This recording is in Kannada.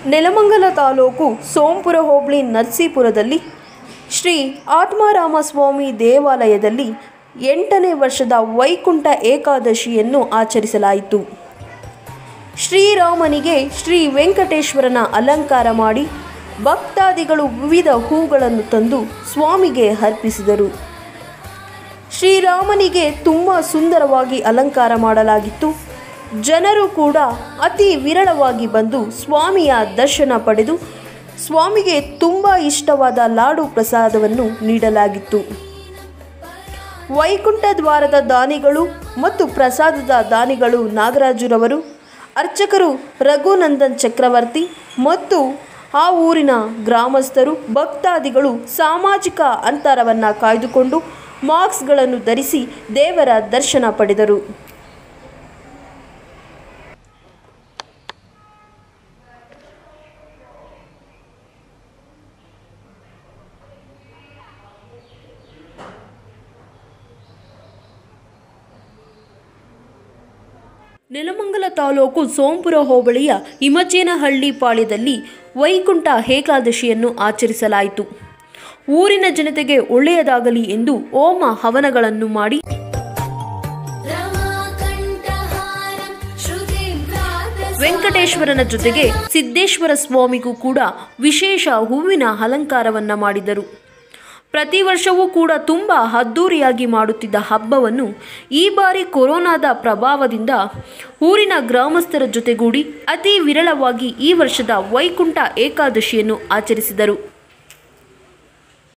ನೆಲಮಂಗಲ ತಾಲೂಕು ಸೋಂಪುರ ಹೋಬಳಿ ನರಸೀಪುರದಲ್ಲಿ ಶ್ರೀ ಆತ್ಮಾರಾಮ ಸ್ವಾಮಿ ದೇವಾಲಯದಲ್ಲಿ ಎಂಟನೇ ವರ್ಷದ ವೈಕುಂಠ ಏಕಾದಶಿಯನ್ನು ಆಚರಿಸಲಾಯಿತು ಶ್ರೀರಾಮನಿಗೆ ಶ್ರೀ ವೆಂಕಟೇಶ್ವರನ ಅಲಂಕಾರ ಮಾಡಿ ಭಕ್ತಾದಿಗಳು ವಿವಿಧ ಹೂಗಳನ್ನು ತಂದು ಸ್ವಾಮಿಗೆ ಅರ್ಪಿಸಿದರು ಶ್ರೀರಾಮನಿಗೆ ತುಂಬ ಸುಂದರವಾಗಿ ಅಲಂಕಾರ ಮಾಡಲಾಗಿತ್ತು ಜನರು ಕೂಡ ಅತಿ ವಿರಳವಾಗಿ ಬಂದು ಸ್ವಾಮಿಯ ದರ್ಶನ ಪಡೆದು ಸ್ವಾಮಿಗೆ ತುಂಬ ಇಷ್ಟವಾದ ಲಾಡು ಪ್ರಸಾದವನ್ನು ನೀಡಲಾಗಿತ್ತು ವೈಕುಂಠ ದ್ವಾರದ ದಾನಿಗಳು ಮತ್ತು ಪ್ರಸಾದದ ದಾನಿಗಳು ನಾಗರಾಜುರವರು ಅರ್ಚಕರು ರಘುನಂದನ್ ಚಕ್ರವರ್ತಿ ಮತ್ತು ಆ ಊರಿನ ಗ್ರಾಮಸ್ಥರು ಭಕ್ತಾದಿಗಳು ಸಾಮಾಜಿಕ ಅಂತರವನ್ನು ಕಾಯ್ದುಕೊಂಡು ಮಾಸ್ಕ್ಗಳನ್ನು ಧರಿಸಿ ದೇವರ ದರ್ಶನ ಪಡೆದರು ನೆಲಮಂಗಲ ತಾಲೂಕು ಸೋಂಪುರ ಹೋಬಳಿಯ ಹಿಮಚೇನಹಳ್ಳಿ ಪಾಳ್ಯದಲ್ಲಿ ವೈಕುಂಠ ಏಕಾದಶಿಯನ್ನು ಆಚರಿಸಲಾಯಿತು ಊರಿನ ಜನತೆಗೆ ಒಳ್ಳೆಯದಾಗಲಿ ಎಂದು ಹೋಮ ಹವನಗಳನ್ನು ಮಾಡಿ रमाकण्ठहारं श्रुतिं प्रातः ವೆಂಕಟೇಶ್ವರನ ಜೊತೆಗೆ ಸಿದ್ದೇಶ್ವರ ಸ್ವಾಮಿಗೂ ಕೂಡ ವಿಶೇಷ ಹೂವಿನ ಅಲಂಕಾರವನ್ನ ಮಾಡಿದರು ಪ್ರತಿ ವರ್ಷವೂ ಕೂಡ ತುಂಬ ಅದ್ದೂರಿಯಾಗಿ ಮಾಡುತ್ತಿದ್ದ ಹಬ್ಬವನ್ನು ಈ ಬಾರಿ ಕೊರೋನಾದ ಪ್ರಭಾವದಿಂದ ಊರಿನ ಗ್ರಾಮಸ್ಥರ ಜೊತೆಗೂಡಿ ಅತಿ ವಿರಳವಾಗಿ ಈ ವರ್ಷದ ವೈಕುಂಠ ಏಕಾದಶಿಯನ್ನು ಆಚರಿಸಿದರು